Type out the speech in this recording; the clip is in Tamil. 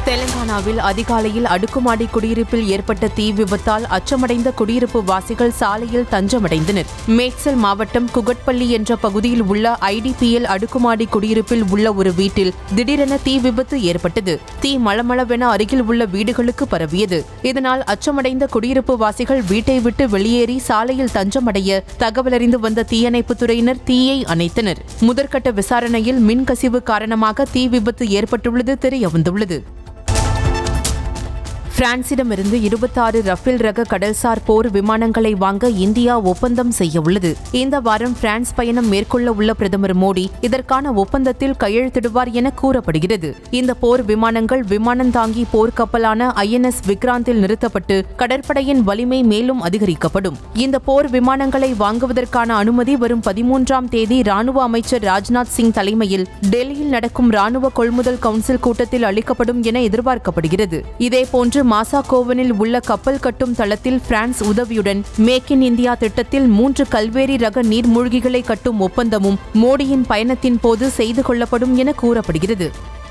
தெலங்கானாவில் அதிகாலையில் அடுக்குமாடி குடியிருப்பில் ஏற்பட்ட தீ விபத்தால் அச்சமடைந்த குடியிருப்பு வாசிகள் சாலையில் தஞ்சமடைந்தனர் மேக்சல் மாவட்டம் குகட்பள்ளி என்ற பகுதியில் உள்ள ஐடிபிஎல் அடுக்குமாடி குடியிருப்பில் உள்ள ஒரு வீட்டில் திடீரென தீ விபத்து ஏற்பட்டது தீ மளமளவென அருகில் உள்ள வீடுகளுக்கு பரவியது இதனால் அச்சமடைந்த குடியிருப்பு வாசிகள் வீட்டை விட்டு வெளியேறி சாலையில் தஞ்சமடைய தகவலறிந்து வந்த தீயணைப்புத் துறையினர் தீயை அணைத்தனர் முதற்கட்ட விசாரணையில் மின்கசிவு காரணமாக தீ விபத்து ஏற்பட்டுள்ளது தெரியவந்துள்ளது பிரான்சிடமிருந்து இருபத்தாறு ரஃபேல் ரக கடல்சார் போர் விமானங்களை வாங்க இந்தியா ஒப்பந்தம் செய்ய உள்ளது இந்த வாரம் பிரான்ஸ் பயணம் மேற்கொள்ள உள்ள பிரதமர் மோடி இதற்கான ஒப்பந்தத்தில் கையெழுத்திடுவார் என கூறப்படுகிறது இந்த போர் விமானங்கள் விமானம் தாங்கி போர்க்கப்பலான ஐஎன்எஸ் விக்ராந்தில் நிறுத்தப்பட்டு கடற்படையின் வலிமை மேலும் அதிகரிக்கப்படும் இந்த போர் விமானங்களை வாங்குவதற்கான அனுமதி வரும் பதிமூன்றாம் தேதி ராணுவ அமைச்சர் ராஜ்நாத் சிங் தலைமையில் டெல்லியில் நடக்கும் ராணுவ கொள்முதல் கவுன்சில் கூட்டத்தில் அளிக்கப்படும் என எதிர்பார்க்கப்படுகிறது இதேபோன்று மாசாகோவனில் உள்ள கப்பல் கட்டும் தளத்தில் பிரான்ஸ் உதவியுடன் மேக் இன் இந்தியா திட்டத்தில் மூன்று கல்வேரி ரக நீர்மூழ்கிகளை கட்டும் ஒப்பந்தமும் மோடியின் பயணத்தின் போது செய்து கொள்ளப்படும் என கூறப்படுகிறது